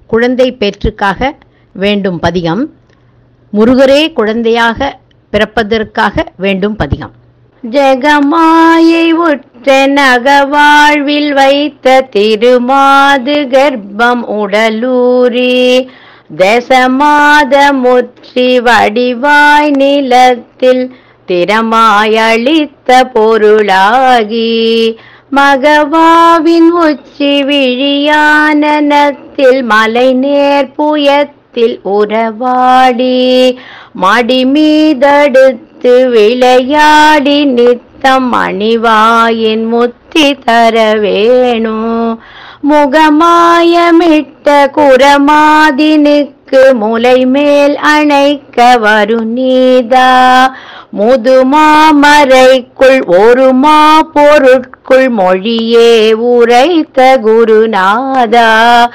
குழந்தை பேற்றுக்காக வேண்டும் பதிகம் முருகரே குழந்தையாக பிறப்பதற்காக வேண்டும் பதிகம் ஜெகமாயை உற்ற நகவாழ்வில் வைத்த திருமாது கர்ப்பம் உடலூரி தசமாத முற்றி வடிவாய் நிலத்தில் திறமாயளித்த பொருளாகி மகவாவின் உச்சி விழியானனத்தில் மலை நேர் புயத்தில் உறவாடி மடி மீதடுத்து விளையாடி நித்தம் அணிவாயின் முத்தி தர வேணும் முகமாயமிட்ட குரமாதினுக்கு முலை மேல் அணைக்க வரு நீதா முதுமாமரைக்குள் ஒரு மா பொருட்குள் மொழியே உரைத்த குருநாதா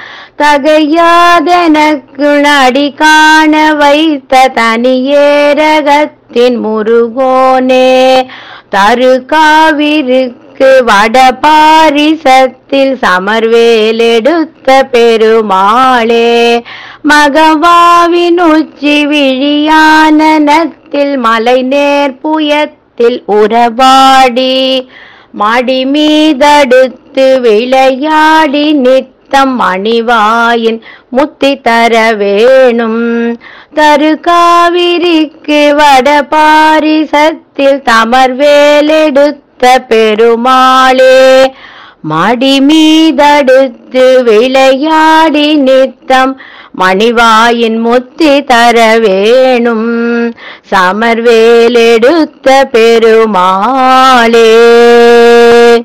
தகையாதனக்கு அடி காண வைத்த தனியேரகத்தின் முருகோனே தரு காவிருக்கு வடபாரிசத்தில் சமர்வேலெடுத்த பெருமாளே மகவாவின் உச்சி விழியானனத்தில் மலை நேர் புயத்தில் உறவாடி மடி மீதடுத்து விளையாடி நித்தம் மணிவாயின் முத்தி தர வேணும் தரு காவிரிக்கு வடபாரிசத்தில் தமர்வேலெடுத்த பெருமாளே மடி மீதடுத்து விளையாடி நித்தம் மணிவாயின் முத்தி தர வேணும் சமர்வேலெடுத்த பெருமாளே